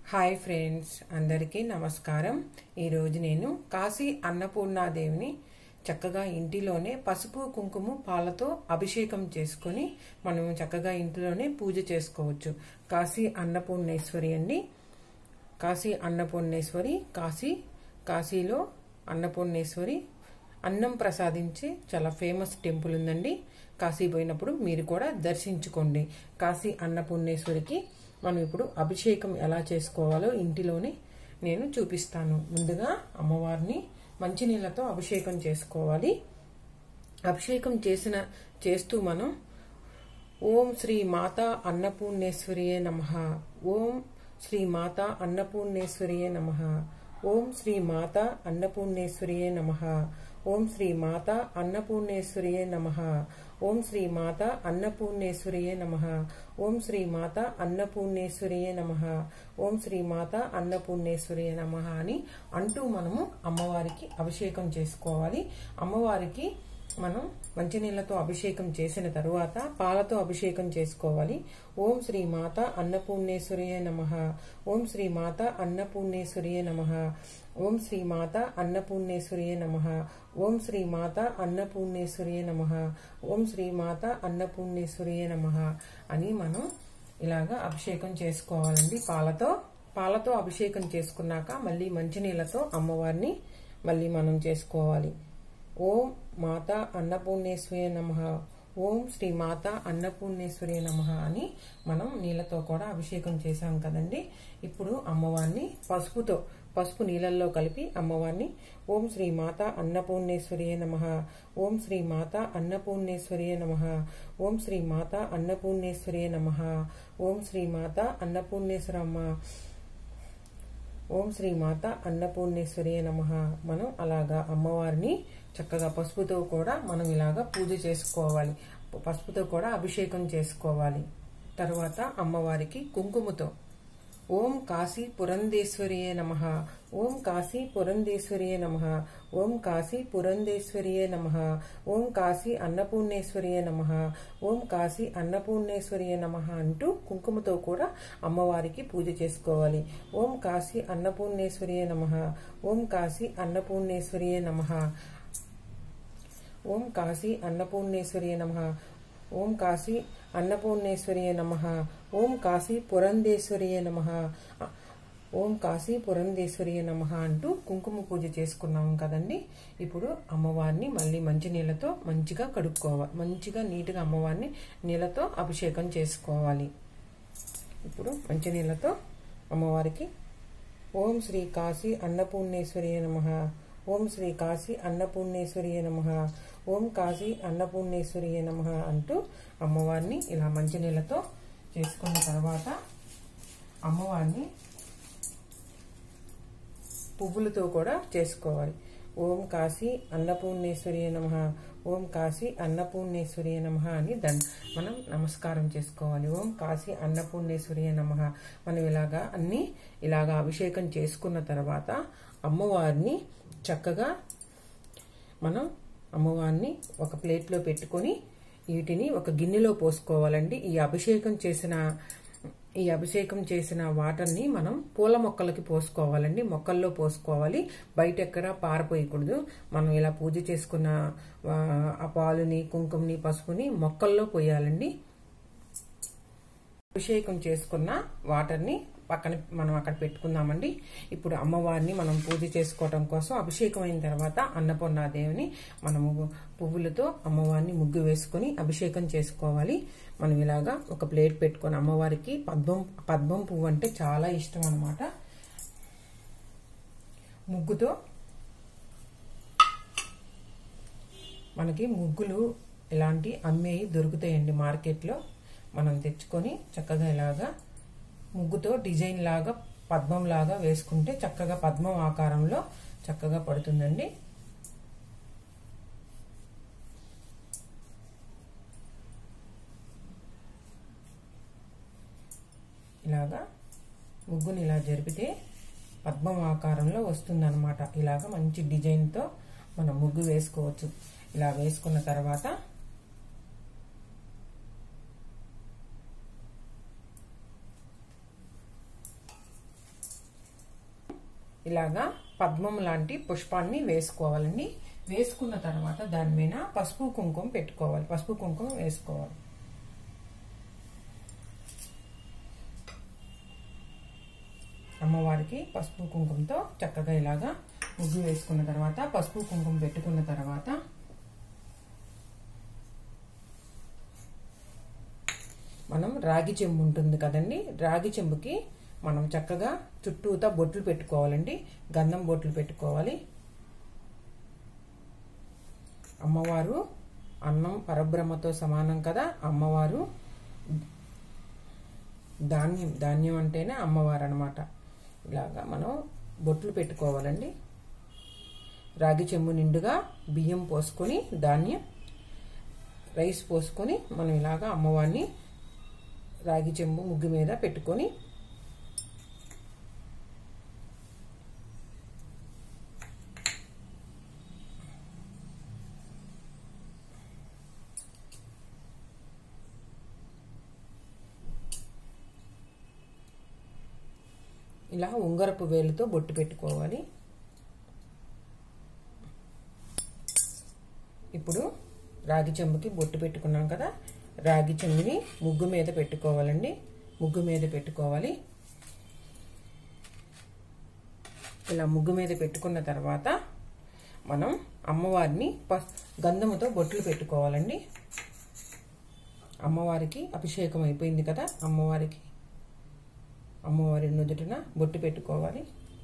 hi friends అందరికీ నమస్కారం ఈరోజు నేను కాశీ అన్నపూర్ణాదేవిని చక్కగా ఇంటిలోనే పసుపు కుంకుమ పాలతో అభిషేకం చేసుకొని మనం చక్కగా ఇంటిలోనే పూజ చేసుకోవచ్చు కాశీ అన్నపూర్ణేశ్వరి అండి కాశీ అన్నపూర్ణేశ్వరి కాశీ కాశీలో అన్నపూర్ణేశ్వరి అన్నం ప్రసాదించే చాలా ఫేమస్ టెంపుల్ ఉందండి కాశీ పోయినప్పుడు మీరు కూడా దర్శించుకోండి కాశీ అన్నపూర్ణేశ్వరికి మనం ఇప్పుడు అభిషేకం ఎలా చేసుకోవాలో ఇంటిలోనే నేను చూపిస్తాను ముందుగా అమ్మవారిని మంచినీళ్ళతో అభిషేకం చేసుకోవాలి అభిషేకం చేసిన చేస్తూ మనం ఓం శ్రీ మాతా అన్నపూర్ణేశ్వరియే నమ ఓం శ్రీ మాతా అన్నపూర్ణేశ్వరియే నమ ఓం శ్రీ మాతా అన్నపూర్ణేశ్వరియే నమ ఓం శ్రీ మాతా అన్నపూర్ణేశ్వరియే నమ ఓం శ్రీ మాత అన్నపూర్ణేశ్వరియే నమ ఓం శ్రీ మాత అన్నపూర్ణేశ్వరియే నమ ఓం శ్రీ మాత అన్నపూర్ణేశ్వరియే నమ అని అంటూ మనము అమ్మవారికి అభిషేకం చేసుకోవాలి అమ్మవారికి మనం మంచినీళ్లతో అభిషేకం చేసిన తరువాత పాలతో అభిషేకం చేసుకోవాలి ఓం శ్రీ మాత అన్నపూర్ణేశ్వరియే నమ ఓం శ్రీ మాత అన్నపూర్ణేశ్వరియే నమ ఓం శ్రీ మాత అన్నపూర్ణేశ్వరియే నమ ఓం శ్రీ మాత అన్నపూర్ణేశ్వరియే నమ ఓం శ్రీ మాత అన్నపూర్ణేశ్వరియే నమ అని మనం ఇలాగా అభిషేకం చేసుకోవాలండి పాలతో పాలతో అభిషేకం చేసుకున్నాక మళ్ళీ మంచినీళ్ళతో అమ్మవారిని మళ్ళీ మనం చేసుకోవాలి ఓం మాత అన్నపూర్ణేశ్వరి నమ ఓం శ్రీ మాత అన్నపూర్ణేశ్వరి నమ అని మనం నీళ్ళతో కూడా అభిషేకం చేశాం కదండి ఇప్పుడు అమ్మవారిని పసుపుతో పసుపు నీళ్ళల్లో కలిపి అమ్మవారిని ఓం శ్రీ మాత అన్నపూర్ణేశ్వరి నమ ఓం శ్రీ మాత అన్నపూర్ణేశ్వరి నమ ఓం శ్రీ మాత అన్నపూర్ణేశ్వరి నమ ఓం శ్రీ మాత అన్నపూర్ణేశ్వరమ్మ ఓం శ్రీ మాత అన్నపూర్ణేశ్వరి నమ మనం అలాగా అమ్మవారిని చక్కగా పసుపుతో కూడా మనం ఇలాగా పూజ చేసుకోవాలి పసుపుతో కూడా అభిషేకం చేసుకోవాలి తర్వాత అమ్మవారికి కుంకుమతో ఓం కాశీ పురంధేశ్వరియే నమ ఓం కాశీ పురంధేశ్వరియే నమ ఓం కాశీ పురంధేశ్వరియే నమ ఓం కాశీ అన్నపూర్ణేశ్వరియే నమ ఓం కాశీ అన్నపూర్ణేశ్వరియే నమ అంటూ కుంకుమతో కూడా అమ్మవారికి పూజ చేసుకోవాలి ఓం కాశీ అన్నపూర్ణేశ్వరియే నమ ఓం కాశీ అన్నపూర్ణేశ్వరియే నమ ఓం కాశీ అన్నపూర్ణేశ్వరియే నమ ఓం కాశీ అన్నపూర్ణేశ్వరియే నమ ఓం కాశీ పురంధేశ్వరియే నమ ఓం కాశీ పురంధేశ్వరియే నమ అంటూ కుంకుమ పూజ చేసుకున్నాం కదండి ఇప్పుడు అమ్మవారిని మళ్ళీ మంచి నీళ్ళతో మంచిగా కడుక్కోవాలి మంచిగా నీట్గా అమ్మవారిని నీళ్ళతో అభిషేకం చేసుకోవాలి ఇప్పుడు మంచి నీళ్ళతో అమ్మవారికి ఓం శ్రీ కాశీ అన్నపూర్ణేశ్వరియే నమ ఓం శ్రీ కాశీ అన్నపూర్ణేశ్వరియే నమ ఓం కాశీ అన్నపూర్ణేశ్వరియే నమ అంటూ అమ్మవారిని ఇలా మంచినీళ్ళతో చేసుకున్న తర్వాత అమ్మవారిని పువ్వులతో కూడా చేసుకోవాలి ఓం కాశీ అన్నపూర్ణేశ్వరి నమ ఓం కాశీ అన్నపూర్ణేశ్వరి నమ అని దన్ మనం నమస్కారం చేసుకోవాలి ఓం కాశీ అన్నపూర్ణేశ్వరి నమ మనం ఇలాగా అన్ని ఇలాగా అభిషేకం చేసుకున్న తర్వాత అమ్మవారిని చక్కగా మనం అమ్మవారిని ఒక ప్లేట్లో పెట్టుకొని వీటిని ఒక గిన్నెలో పోసుకోవాలండి ఈ అభిషేకం చేసిన ఈ అభిషేకం చేసిన వాటర్ని మనం పూల మొక్కలకి పోసుకోవాలండి మొక్కల్లో పోసుకోవాలి బయట ఎక్కడ పారపోయకూడదు మనం ఇలా పూజ చేసుకున్న ఆ పాలుని కుంకుమని పసుపుని మొక్కల్లో పోయాలండి అభిషేకం చేసుకున్న వాటర్ని పక్కన మనం అక్కడ పెట్టుకుందామండి ఇప్పుడు అమ్మవారిని మనం పూజ చేసుకోవటం కోసం అభిషేకం అయిన తర్వాత అన్నపూర్ణాదేవిని మనము పువ్వులతో అమ్మవారిని ముగ్గు వేసుకొని అభిషేకం చేసుకోవాలి మనం ఇలాగా ఒక ప్లేట్ పెట్టుకొని అమ్మవారికి పద్మం పద్మం పువ్వు అంటే చాలా ఇష్టం అనమాట ముగ్గుతో మనకి ముగ్గులు ఇలాంటి అమ్మేవి దొరుకుతాయండి మార్కెట్లో మనం తెచ్చుకొని చక్కగా ఇలాగా ముగ్గుతో డిజైన్ లాగా పద్మం లాగా వేసుకుంటే చక్కగా పద్మం ఆకారంలో చక్కగా పడుతుందండి ఇలాగా ముగ్గుని ఇలా జరిపితే పద్మం ఆకారంలో వస్తుందన్నమాట ఇలాగ మంచి డిజైన్తో మనం ముగ్గు వేసుకోవచ్చు ఇలా వేసుకున్న తర్వాత ఇలాగా పద్మం లాంటి పుష్పాన్ని వేసుకోవాలండి వేసుకున్న తర్వాత దాని మీద పసుపు కుంకుమ పెట్టుకోవాలి పసుపు కుంకుమ వేసుకోవాలి అమ్మవారికి పసుపు కుంకుమతో చక్కగా ఇలాగా ముగ్గు వేసుకున్న తర్వాత పసుపు కుంకుమ పెట్టుకున్న తర్వాత మనం రాగి చెంబు ఉంటుంది కదండి రాగి చెంబుకి మనం చక్కగా చుట్టూతా బొట్లు పెట్టుకోవాలండి గంధం బొట్లు పెట్టుకోవాలి అమ్మవారు అన్నం పరబ్రహ్మతో సమానం కదా అమ్మవారు ధాన్యం ధాన్యం అంటేనే అమ్మవారు అనమాట ఇలాగా మనం బొట్లు పెట్టుకోవాలండి రాగి చెంబు నిండుగా బియ్యం పోసుకొని ధాన్యం రైస్ పోసుకొని మనం ఇలాగా అమ్మవారిని రాగి చెంబు ముగ్గు మీద పెట్టుకొని ఇలా ఉంగరపు వేలుతో బొట్టు పెట్టుకోవాలి ఇప్పుడు రాగి చెంబుకి బొట్టు పెట్టుకున్నాం కదా రాగి చెంబుని ముగ్గు మీద పెట్టుకోవాలండి ముగ్గు మీద పెట్టుకోవాలి ఇలా ముగ్గు మీద పెట్టుకున్న తర్వాత మనం అమ్మవారిని గంధముతో బొట్లు పెట్టుకోవాలండి అమ్మవారికి అభిషేకం అయిపోయింది కదా అమ్మవారికి అమ్మవారి నుదుటిన బొట్టు పెట్టుకోవాలి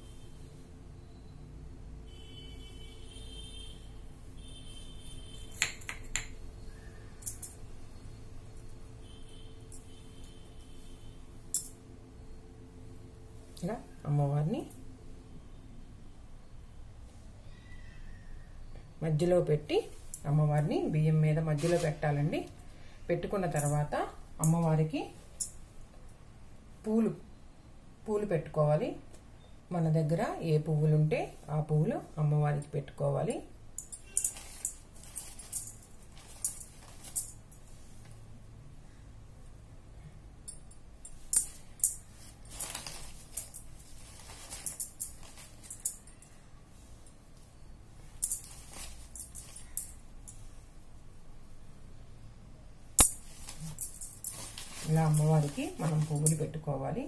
ఇలా అమ్మవారిని మధ్యలో పెట్టి అమ్మవారిని బియ్యం మీద మధ్యలో పెట్టాలండి పెట్టుకున్న తర్వాత అమ్మవారికి పూలు పూలు పెట్టుకోవాలి మన దగ్గర ఏ పువ్వులు ఉంటే ఆ పువ్వులు అమ్మవారికి పెట్టుకోవాలి ఇలా అమ్మవారికి మనం పువ్వులు పెట్టుకోవాలి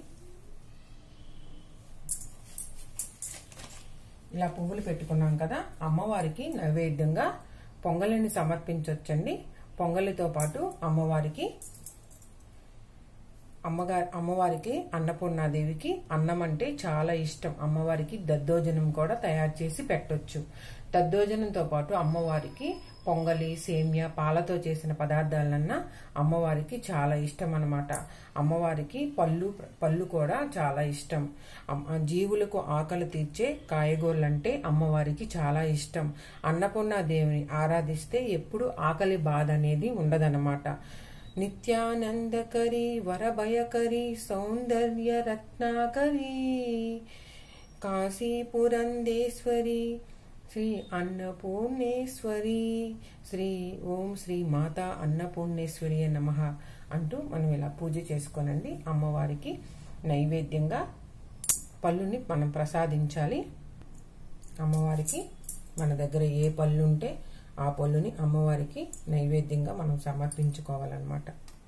ఇలా పువ్వులు పెట్టుకున్నాం కదా అమ్మవారికి నైవేద్యంగా పొంగలిని సమర్పించవచ్చండి పొంగలితో పాటు అమ్మవారికి అమ్మగారి అమ్మవారికి అన్నపూర్ణాదేవికి అన్నం అంటే చాలా ఇష్టం అమ్మవారికి దద్దోజనం కూడా తయారు చేసి పెట్టొచ్చు దద్దోజనంతో పాటు అమ్మవారికి పొంగలి సేమ్య పాలతో చేసిన పదార్థాలన్నా అమ్మవారికి చాలా ఇష్టం అనమాట అమ్మవారికి పళ్ళు పళ్ళు కూడా చాలా ఇష్టం జీవులకు ఆకలి తీర్చే కాయగూరలంటే అమ్మవారికి చాలా ఇష్టం అన్నపూర్ణాదేవిని ఆరాధిస్తే ఎప్పుడు ఆకలి బాధ అనేది ఉండదన్నమాట నిత్యానందకరి వరభయకరి సౌందర్య రత్నాకరి కాశీపురందేశ్వరి శ్రీ అన్నపూర్ణేశ్వరి శ్రీ ఓం శ్రీ మాత అన్నపూర్ణేశ్వరి నమ అంటూ మనం ఇలా పూజ చేసుకోనండి అమ్మవారికి నైవేద్యంగా పళ్ళుని మనం ప్రసాదించాలి అమ్మవారికి మన దగ్గర ఏ పళ్ళు ఉంటే ఆ పళ్ళుని అమ్మవారికి నైవేద్యంగా మనం సమర్పించుకోవాలన్నమాట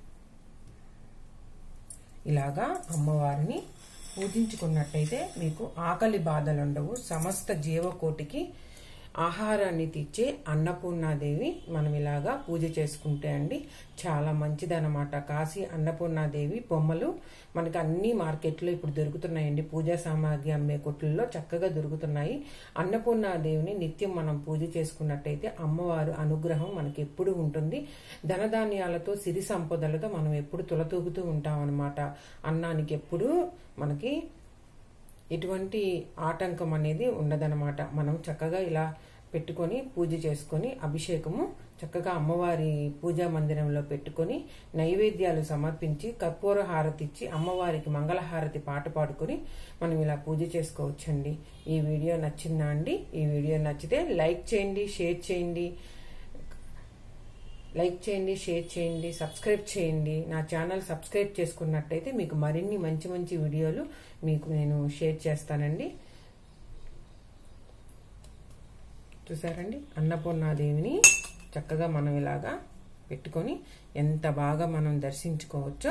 ఇలాగా అమ్మవారిని పూజించుకున్నట్టయితే మీకు ఆకలి బాధలు ఉండవు సమస్త జీవకోటికి ఆహారాన్ని తెచ్చే అన్నపూర్ణాదేవి మనం ఇలాగా పూజ చేసుకుంటే అండి చాలా మంచిదన్నమాట కాశీ అన్నపూర్ణాదేవి బొమ్మలు మనకి అన్ని మార్కెట్లో ఇప్పుడు దొరుకుతున్నాయండి పూజా సామాగ్రి అమ్మే కొట్లలో చక్కగా దొరుకుతున్నాయి అన్నపూర్ణాదేవిని నిత్యం మనం పూజ చేసుకున్నట్టయితే అమ్మవారు అనుగ్రహం మనకి ఎప్పుడు ఉంటుంది ధనధాన్యాలతో సిరి సంపదలతో మనం ఎప్పుడు తులతూగుతూ ఉంటాం అనమాట అన్నానికి ఎప్పుడు మనకి ఎటువంటి ఆటంకం అనేది ఉండదనమాట మనం చక్కగా ఇలా పెట్టుకొని పూజ చేసుకొని అభిషేకము చక్కగా అమ్మవారి పూజా మందిరంలో పెట్టుకొని నైవేద్యాలు సమర్పించి కర్పూర హారతి ఇచ్చి అమ్మవారికి మంగళహారతి పాట పాడుకొని మనం ఇలా పూజ చేసుకోవచ్చండి ఈ వీడియో నచ్చిందా అండి ఈ వీడియో నచ్చితే లైక్ చేయండి షేర్ చేయండి లైక్ చేయండి షేర్ చేయండి సబ్స్క్రైబ్ చేయండి నా ఛానల్ సబ్స్క్రైబ్ చేసుకున్నట్టయితే మీకు మరిన్ని మంచి మంచి వీడియోలు మీకు నేను షేర్ చేస్తానండి చూసారండి అన్నపూర్ణాదేవిని చక్కగా మనం ఇలాగా పెట్టుకొని ఎంత బాగా మనం దర్శించుకోవచ్చో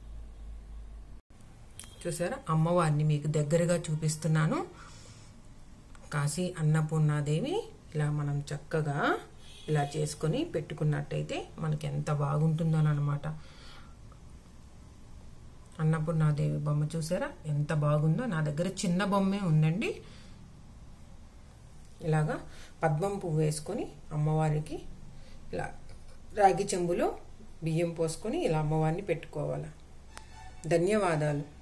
చూసారా అమ్మవారిని మీకు దగ్గరగా చూపిస్తున్నాను కాశీ అన్నపూర్ణాదేవి ఇలా మనం చక్కగా ఇలా చేసుకొని పెట్టుకున్నట్టయితే మనకి ఎంత బాగుంటుందోనమాట అన్నపూర్ణాదేవి బొమ్మ చూసారా ఎంత బాగుందో నా దగ్గర చిన్న బొమ్మే ఉందండి ఇలాగా పద్మం పువ్వు వేసుకొని అమ్మవారికి ఇలా రాగి చెంబులో బియ్యం పోసుకొని ఇలా అమ్మవారిని పెట్టుకోవాలి ధన్యవాదాలు